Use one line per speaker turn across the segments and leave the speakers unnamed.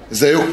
ازيكم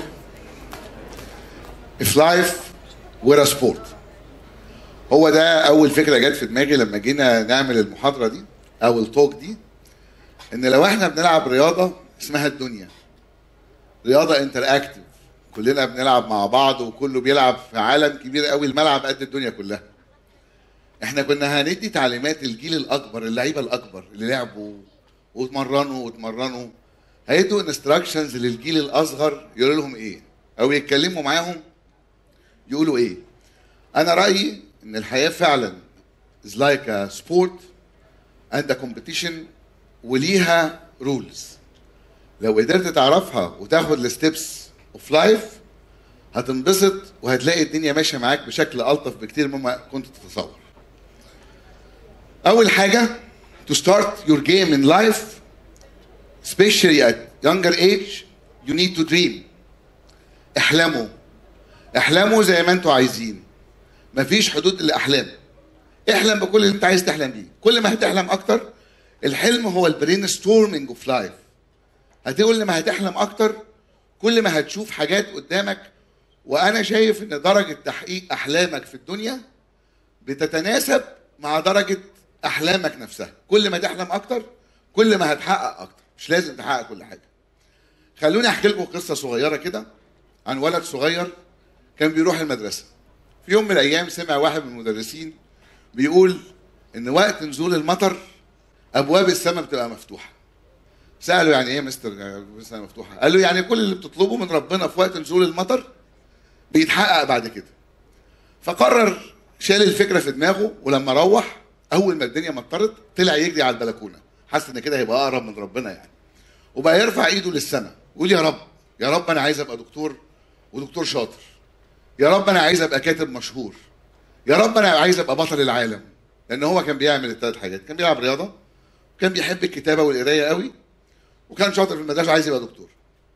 if life were a sport هو ده اول فكره جت في دماغي لما جينا نعمل المحاضره دي او التوك دي ان لو احنا بنلعب رياضه اسمها الدنيا رياضه انتراكتيف كلنا بنلعب مع بعض وكله بيلعب في عالم كبير قوي الملعب قد الدنيا كلها احنا كنا هندي تعليمات الجيل الاكبر اللعيبه الاكبر اللي لعبوا واتمرنوا واتمرنوا هيدوا انستراكشنز للجيل الاصغر يقولوا لهم ايه او يتكلموا معاهم يقولوا ايه انا رايي ان الحياه فعلا is like a sport and a competition وليها رولز لو قدرت تعرفها وتاخد الستبس اوف لايف هتنبسط وهتلاقي الدنيا ماشيه معاك بشكل الطف بكتير مما كنت تتصور اول حاجه to start your game in life especially at younger age you need to dream احلموا احلموا زي ما انتوا عايزين مفيش حدود للاحلام احلم بكل اللي انت عايز تحلم بيه كل ما هتحلم اكتر الحلم هو البرين ستورمنج اوف لايف هتقول لما هتحلم اكتر كل ما هتشوف حاجات قدامك وانا شايف ان درجه تحقيق احلامك في الدنيا بتتناسب مع درجه احلامك نفسها كل ما تحلم اكتر كل ما هتحقق اكتر مش لازم تحقق كل حاجه خلوني احكي لكم قصه صغيره كده عن ولد صغير كان بيروح المدرسه في يوم من الايام سمع واحد من المدرسين بيقول ان وقت نزول المطر ابواب السماء بتبقى مفتوحه ساله يعني ايه يا مستر السماء مفتوحه قال له يعني كل اللي بتطلبه من ربنا في وقت نزول المطر بيتحقق بعد كده فقرر شال الفكره في دماغه ولما روح اول ما الدنيا مطرت طلع يجري على البلكونه حس ان كده هيبقى اقرب من ربنا يعني وبقى يرفع ايده للسماء يقول يا رب يا رب انا عايز ابقى دكتور ودكتور شاطر يا رب انا عايز ابقى كاتب مشهور يا رب انا عايز ابقى بطل العالم لان هو كان بيعمل الثلاث حاجات كان بيلعب رياضه كان بيحب الكتابه والقرايه قوي وكان شاطر في المدرسه عايز يبقى دكتور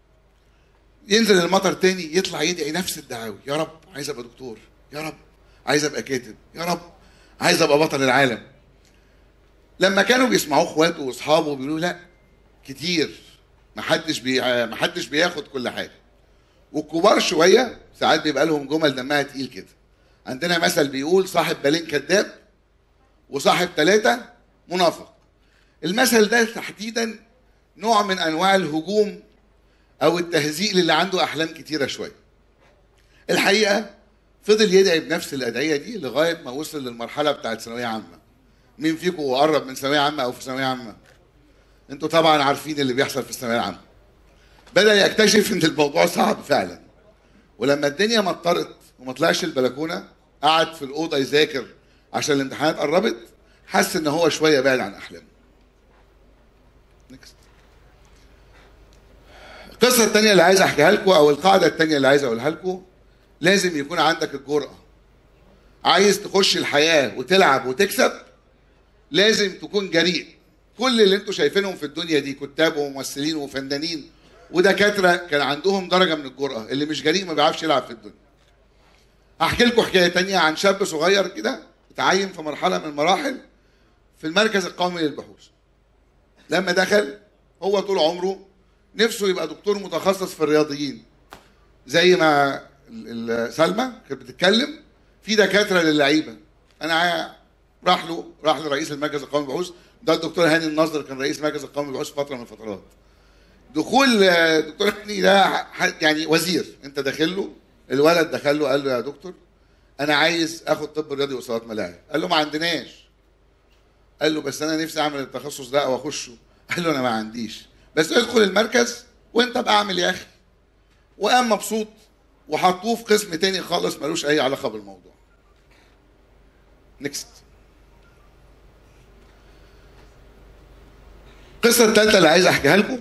ينزل المطر تاني يطلع يدعي نفس الدعاوي يا رب عايز ابقى دكتور يا رب عايز ابقى كاتب يا رب عايز ابقى بطل العالم لما كانوا بيسمعوه اخواته واصحابه بيقولوا لا كتير محدش بي محدش بياخد كل حاجه والكبار شويه ساعات بيبقى لهم جمل دمها تقيل كده عندنا مثل بيقول صاحب بالين كذاب وصاحب ثلاثه منافق المثل ده تحديدا نوع من انواع الهجوم او التهزيء للي عنده احلام كتيره شويه الحقيقه فضل يدعي بنفس الادعيه دي لغايه ما وصل للمرحله بتاعت ثانويه عامه مين فيكم قرب من ثانويه عامه او في ثانويه عامه انتوا طبعا عارفين اللي بيحصل في الثانويه العامه بدا يكتشف ان الموضوع صعب فعلا ولما الدنيا مطرت وما طلعش البلكونه قعد في الاوضه يذاكر عشان الامتحانات قربت حس ان هو شويه بعد عن احلامه نكست القصه الثانيه اللي عايز احكيها لكم او القاعده الثانيه اللي عايز اقولها لكم لازم يكون عندك الجرأه عايز تخش الحياه وتلعب وتكسب لازم تكون جريء كل اللي انتوا شايفينهم في الدنيا دي كتاب وممثلين وفنانين ودكاتره كان عندهم درجه من الجرأه اللي مش جريء ما بيعرفش يلعب في الدنيا هحكي لكم حكايه تانية عن شاب صغير كده اتعين في مرحله من المراحل في المركز القومي للبحوث لما دخل هو طول عمره نفسه يبقى دكتور متخصص في الرياضيين زي ما سلمى كانت بتتكلم في دكاتره للعيبه انا راح له راح لرئيس المركز القومي للبحوث ده الدكتور هاني النصر كان رئيس المركز القومي للبحوث فتره من الفترات دخول دكتور هاني ده يعني وزير انت داخل له الولد دخل له قال له يا دكتور انا عايز اخد طب رياضي واصابات ملاعب قال له ما عندناش قال له بس انا نفسي اعمل التخصص ده او اخشه قال له انا ما عنديش بس ادخل المركز وانت بقى اعمل يا اخي وقام مبسوط وحطوه في قسم تاني خالص ملوش اي علاقه بالموضوع نكست القصه الثالثه اللي عايز احكيها لكم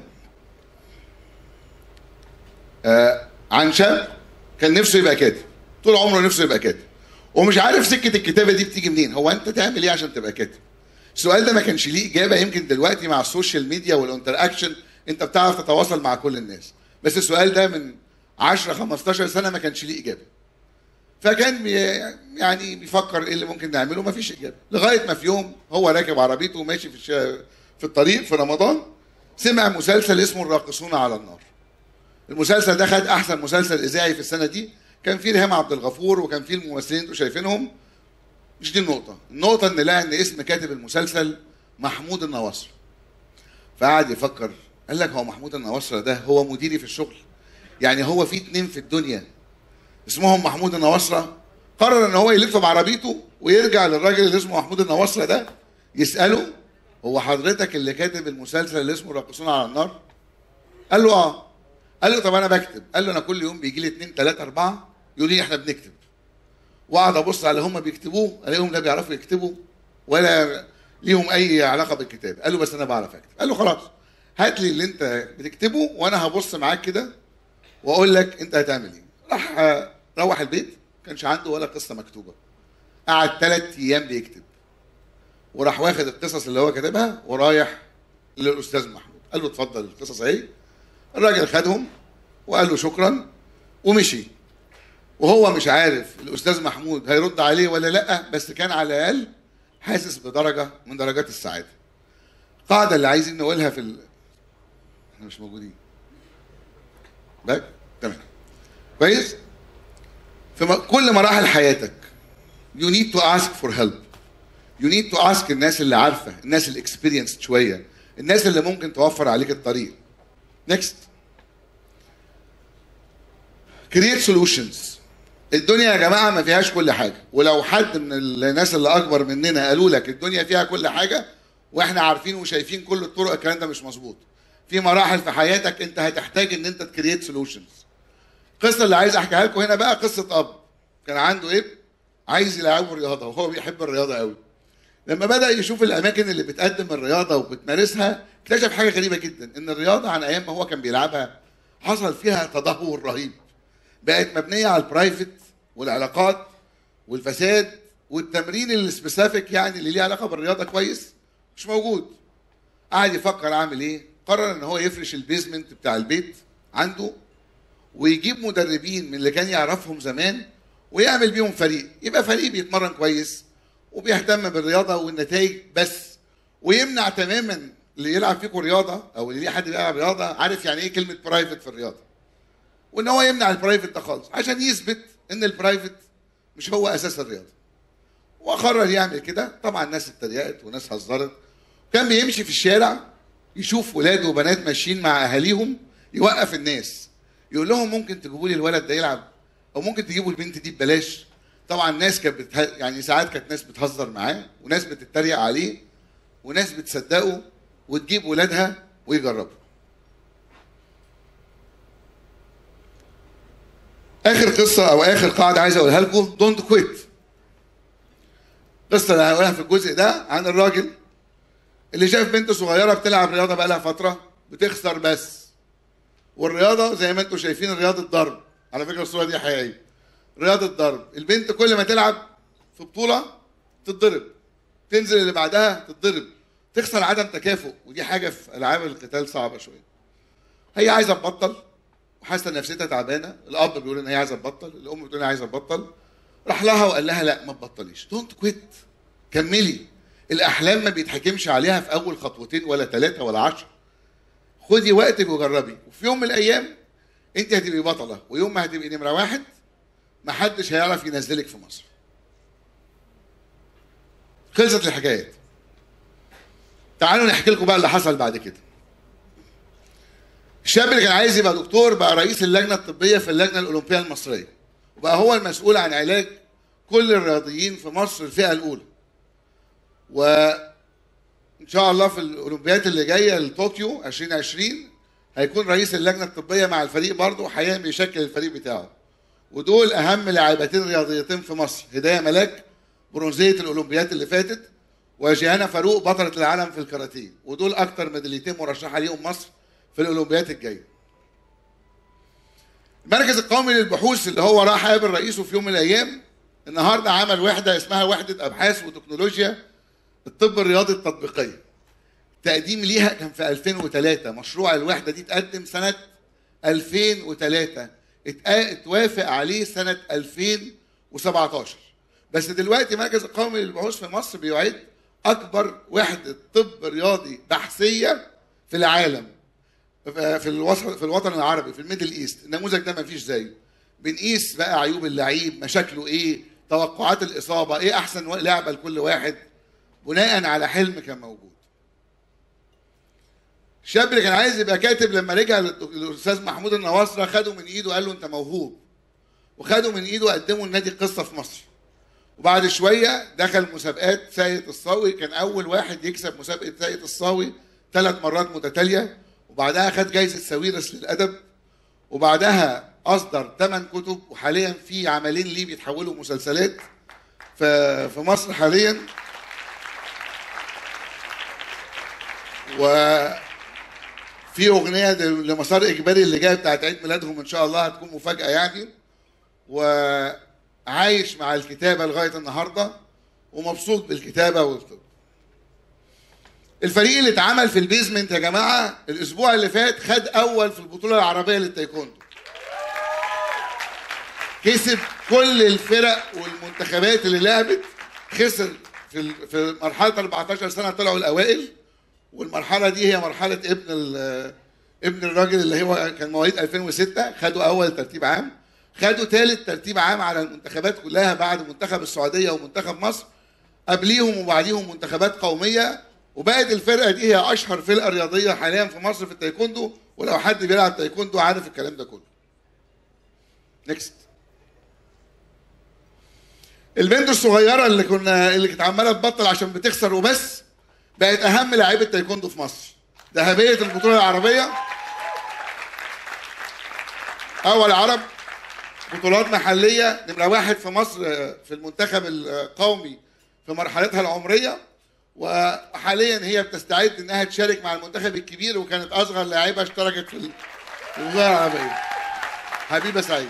آه عن شاب كان نفسه يبقى كاتب طول عمره نفسه يبقى كاتب ومش عارف سكه الكتابه دي بتيجي منين هو انت تعمل ايه عشان تبقى كاتب السؤال ده ما كانش ليه اجابه يمكن دلوقتي مع السوشيال ميديا والانتر اكشن انت بتعرف تتواصل مع كل الناس بس السؤال ده من 10 15 سنه ما كانش ليه اجابه فكان بي يعني بيفكر ايه اللي ممكن نعمله ما فيش اجابه لغايه ما في يوم هو راكب عربيته وماشي في الش... في الطريق في رمضان سمع مسلسل اسمه الراقصون على النار المسلسل ده خد احسن مسلسل اذاعي في السنه دي كان فيه ريهام عبد الغفور وكان فيه الممثلين انتوا شايفينهم مش دي النقطه النقطه ان لقى ان اسم كاتب المسلسل محمود النواصر فقعد يفكر قال لك هو محمود النواصر ده هو مديري في الشغل يعني هو في اتنين في الدنيا اسمهم محمود النواصرة قرر ان هو يلف بعربيته ويرجع للراجل اللي اسمه محمود النواصرة ده يسأله هو حضرتك اللي كاتب المسلسل اللي اسمه راقصون على النار؟ قال له اه قال له طب انا بكتب قال له انا كل يوم بيجي لي اثنين ثلاثة أربعة يقول لي احنا بنكتب واقعد ابص على هم بيكتبوه الاقيهم لا بيعرفوا يكتبوا ولا ليهم اي علاقه بالكتاب قال له بس انا بعرف اكتب قال له خلاص هات لي اللي انت بتكتبه وانا هبص معاك كده واقول لك انت هتعمل ايه راح آه، روح البيت كانش عنده ولا قصه مكتوبه قعد ثلاث ايام بيكتب وراح واخد القصص اللي هو كاتبها ورايح للاستاذ محمود قال له اتفضل القصص اهي الراجل خدهم وقال له شكرا ومشي وهو مش عارف الاستاذ محمود هيرد عليه ولا لا بس كان على الاقل حاسس بدرجه من درجات السعاده القاعده اللي عايزين نقولها في ال... احنا مش موجودين باك تمام كويس في م- كل مراحل حياتك you need to ask for help you need to ask الناس اللي عارفه الناس اللي experienced شويه الناس اللي ممكن توفر عليك الطريق next create solutions الدنيا يا جماعه ما فيهاش كل حاجه ولو حد من الناس اللي اكبر مننا قالوا لك الدنيا فيها كل حاجه واحنا عارفين وشايفين كل الطرق الكلام ده مش مظبوط في مراحل في حياتك انت هتحتاج ان انت تكريت سولوشنز القصه اللي عايز احكيها لكم هنا بقى قصه اب كان عنده ابن عايز يلعبه رياضه وهو بيحب الرياضه قوي لما بدا يشوف الاماكن اللي بتقدم الرياضه وبتمارسها اكتشف حاجه غريبه جدا ان الرياضه عن ايام ما هو كان بيلعبها حصل فيها تدهور رهيب بقت مبنيه على البرايفت والعلاقات والفساد والتمرين السبيسيفيك يعني اللي ليه علاقه بالرياضه كويس مش موجود قعد يفكر اعمل ايه قرر ان هو يفرش البيزمنت بتاع البيت عنده ويجيب مدربين من اللي كان يعرفهم زمان ويعمل بيهم فريق يبقى فريق بيتمرن كويس وبيهتم بالرياضه والنتائج بس ويمنع تماما اللي يلعب فيكم رياضه او اللي ليه حد بيلعب رياضه عارف يعني ايه كلمه برايفت في الرياضه وان هو يمنع البرايفت ده خالص عشان يثبت ان البرايفت مش هو اساس الرياضه وقرر يعمل كده طبعا ناس اتريقت وناس هزرت كان بيمشي في الشارع يشوف ولاد وبنات ماشيين مع اهاليهم يوقف الناس يقول لهم ممكن تجيبوا لي الولد ده يلعب او ممكن تجيبوا البنت دي ببلاش طبعا ناس كانت بته... يعني ساعات كانت ناس بتهزر معاه وناس بتتريق عليه وناس بتصدقه وتجيب ولادها ويجربوا اخر قصه او اخر قاعده عايز اقولها لكم دونت كويت القصه اللي هقولها في الجزء ده عن الراجل اللي شاف بنت صغيره بتلعب رياضه بقالها فتره بتخسر بس والرياضه زي ما انتم شايفين رياضه ضرب على فكره الصوره دي حقيقيه رياضه ضرب البنت كل ما تلعب في بطوله تتضرب تنزل اللي بعدها تتضرب تخسر عدم تكافؤ ودي حاجه في العاب القتال صعبه شويه هي عايزه تبطل وحاسه نفسيتها تعبانه الاب بيقول ان هي عايزه تبطل الام بتقول ان هي عايزه تبطل راح لها وقال لها لا ما تبطليش دونت كويت كملي الاحلام ما بيتحكمش عليها في اول خطوتين ولا ثلاثه ولا عشرة خدي وقتك وجربي وفي يوم من الايام انت هتبقي بطله ويوم ما هتبقي نمره واحد محدش هيعرف ينزلك في مصر خلصت الحكايات تعالوا نحكي لكم بقى اللي حصل بعد كده الشاب اللي كان عايز يبقى دكتور بقى رئيس اللجنه الطبيه في اللجنه الاولمبيه المصريه وبقى هو المسؤول عن علاج كل الرياضيين في مصر الفئه الاولى وان شاء الله في الاولمبياد اللي جايه لطوكيو 2020 هيكون رئيس اللجنه الطبيه مع الفريق برضه حاليا بيشكل الفريق بتاعه ودول اهم لاعبتين رياضيتين في مصر هدايه ملاك برونزيه الاولمبياد اللي فاتت وجيهانا فاروق بطله العالم في الكاراتيه ودول اكتر ميداليتين مرشحه ليهم مصر في الاولمبياد الجايه المركز القومي للبحوث اللي هو راح قابل رئيسه في يوم من الايام النهارده عمل وحده اسمها وحده ابحاث وتكنولوجيا الطب الرياضي التطبيقيه التقديم ليها كان في 2003 مشروع الوحده دي اتقدم سنه 2003 اتوافق عليه سنه 2017 بس دلوقتي مركز القومي للبحوث في مصر بيعد اكبر وحده طب رياضي بحثيه في العالم في الوسط في الوطن العربي في الميدل ايست النموذج ده ما فيش زيه بنقيس بقى عيوب اللعيب مشاكله ايه توقعات الاصابه ايه احسن لعبه لكل واحد بناء على حلم كان موجود الشاب اللي كان عايز يبقى كاتب لما رجع للاستاذ محمود النواصره خده من ايده قال له انت موهوب وخده من ايده قدمه لنادي القصه في مصر وبعد شويه دخل مسابقات ساقية الصاوي كان اول واحد يكسب مسابقه ساقية الصاوي ثلاث مرات متتاليه وبعدها خد جايزه ساويرس للادب وبعدها اصدر ثمان كتب وحاليا في عملين ليه بيتحولوا مسلسلات في في مصر حاليا و في اغنيه لمسار اجباري اللي جايه بتاعت عيد ميلادهم ان شاء الله هتكون مفاجاه يعني وعايش مع الكتابه لغايه النهارده ومبسوط بالكتابه والكتب. الفريق اللي اتعمل في البيزمنت يا جماعه الاسبوع اللي فات خد اول في البطوله العربيه للتايكوندو كسب كل الفرق والمنتخبات اللي لعبت خسر في في مرحله 14 سنه طلعوا الاوائل والمرحله دي هي مرحله ابن ابن الراجل اللي هو كان مواليد 2006 خدوا اول ترتيب عام خدوا ثالث ترتيب عام على المنتخبات كلها بعد منتخب السعوديه ومنتخب مصر قبليهم وبعديهم منتخبات قوميه وبقت الفرقه دي هي اشهر فرقه رياضيه حاليا في مصر في التايكوندو ولو حد بيلعب تايكوندو عارف الكلام ده كله. نيكست. البنت الصغيره اللي كنا اللي كانت عماله تبطل عشان بتخسر وبس بقت اهم لاعيبه تايكوندو في مصر. ذهبيه البطوله العربيه اول عرب بطولات محليه نمره واحد في مصر في المنتخب القومي في مرحلتها العمريه وحاليا هي بتستعد انها تشارك مع المنتخب الكبير وكانت اصغر لاعيبه اشتركت في الوزاره العربيه. حبيبه سعيد.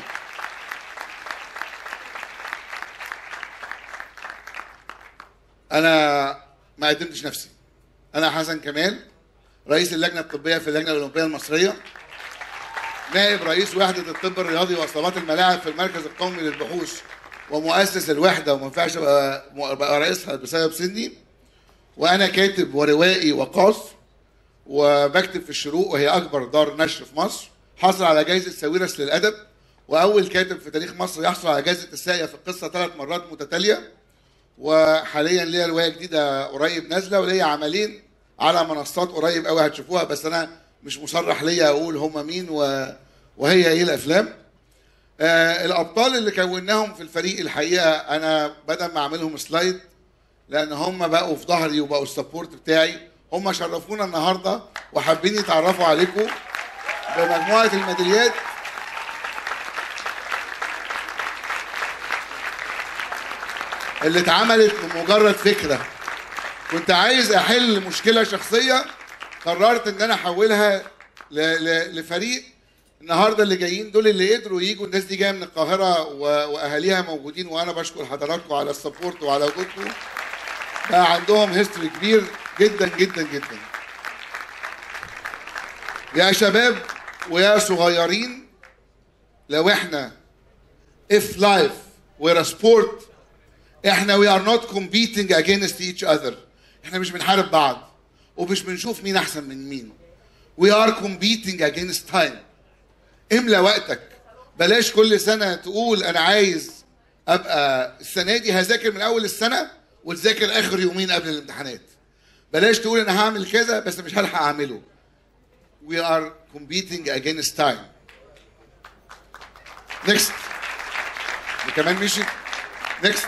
انا ما قدمتش نفسي. انا حسن كمال رئيس اللجنه الطبيه في اللجنه الاولمبيه المصريه. نائب رئيس وحده الطب الرياضي واصابات الملاعب في المركز القومي للبحوث ومؤسس الوحده وما ينفعش ابقى رئيسها بسبب سني. وانا كاتب وروائي وقاص وبكتب في الشروق وهي اكبر دار نشر في مصر حصل على جائزه ساويرس للادب واول كاتب في تاريخ مصر يحصل على جائزه الساقيه في القصه ثلاث مرات متتاليه وحاليا ليا روايه جديده قريب نازله وليا عملين على منصات قريب قوي هتشوفوها بس انا مش مصرح ليا اقول هم مين و... وهي ايه الافلام آه الابطال اللي كوناهم في الفريق الحقيقه انا بدل ما اعملهم سلايد لان هم بقوا في ظهري وبقوا السبورت بتاعي هم شرفونا النهارده وحابين يتعرفوا عليكم بمجموعه الميداليات اللي اتعملت بمجرد فكره كنت عايز احل مشكله شخصيه قررت ان انا احولها ل- ل- لفريق النهارده اللي جايين دول اللي قدروا يجوا الناس دي جايه من القاهره و- واهاليها موجودين وانا بشكر حضراتكم على السبورت وعلى وجودكم بقى عندهم هيستوري كبير جدا جدا جدا يا شباب ويا صغيرين لو احنا if life were a sport احنا we are not competing against each other احنا مش بنحارب بعض ومش بنشوف مين احسن من مين we are competing against time املى وقتك بلاش كل سنه تقول انا عايز ابقى السنه دي هذاكر من اول السنه وتذاكر اخر يومين قبل الامتحانات بلاش تقول انا هعمل كذا بس مش هلحق اعمله we are competing against time next دي كمان مشي next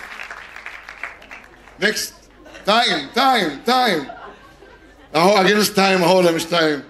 next time time time اهو against time اهو ولا مش time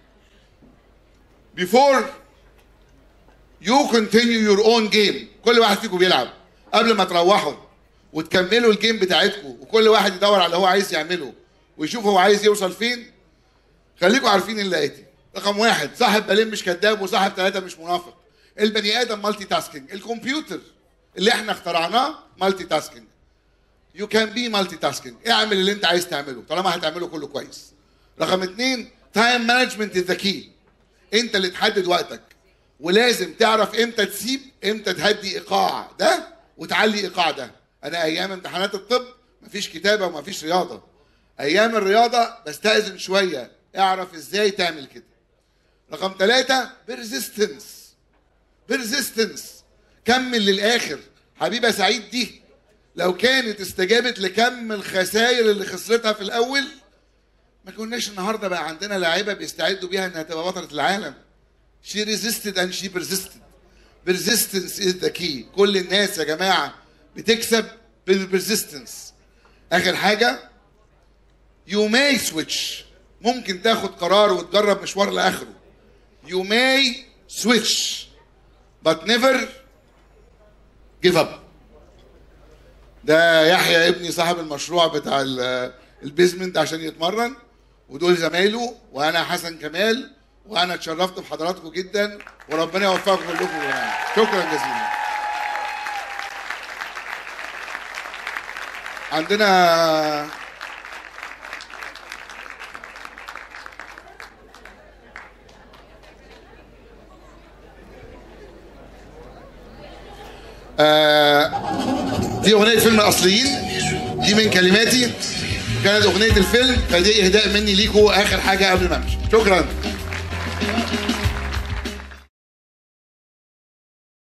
before you continue your own game كل واحد فيكم بيلعب قبل ما تروحوا وتكملوا الجيم بتاعتكم وكل واحد يدور على اللي هو عايز يعمله ويشوف هو عايز يوصل فين خليكم عارفين اللي اتي رقم واحد صاحب بالين مش كذاب وصاحب ثلاثة مش منافق البني ادم مالتي تاسكينج الكمبيوتر اللي احنا اخترعناه مالتي تاسكينج يو كان بي مالتي تاسكينج اعمل اللي انت عايز تعمله طالما هتعمله كله كويس رقم اثنين تايم مانجمنت از ذا كي انت اللي تحدد وقتك ولازم تعرف امتى تسيب امتى تهدي ايقاع ده وتعلي ايقاع ده انا ايام امتحانات الطب مفيش كتابه ومفيش رياضه ايام الرياضه بستاذن شويه اعرف ازاي تعمل كده رقم ثلاثة بيرزيستنس بيرزيستنس كمل للآخر حبيبة سعيد دي لو كانت استجابت لكم الخسائر اللي خسرتها في الأول ما كناش النهارده بقى عندنا لاعيبه بيستعدوا بيها انها تبقى بطله العالم. She resisted and she persisted. Persistence is the key. كل الناس يا جماعه بتكسب بالبرزيستنس. اخر حاجه you may switch ممكن تاخد قرار وتجرب مشوار لاخره. You may switch but never give up. ده يحيى ابني صاحب المشروع بتاع ال- البيزمنت عشان يتمرن ودول زمايله وانا حسن كمال وانا اتشرفت بحضراتكم جدا وربنا يوفقكم كلكم جميعا شكرا جزيلا عندنا آه، دي اغنيه فيلم الاصليين دي من كلماتي كانت اغنيه الفيلم فدي اهداء مني ليكم اخر حاجه قبل ما امشي شكرا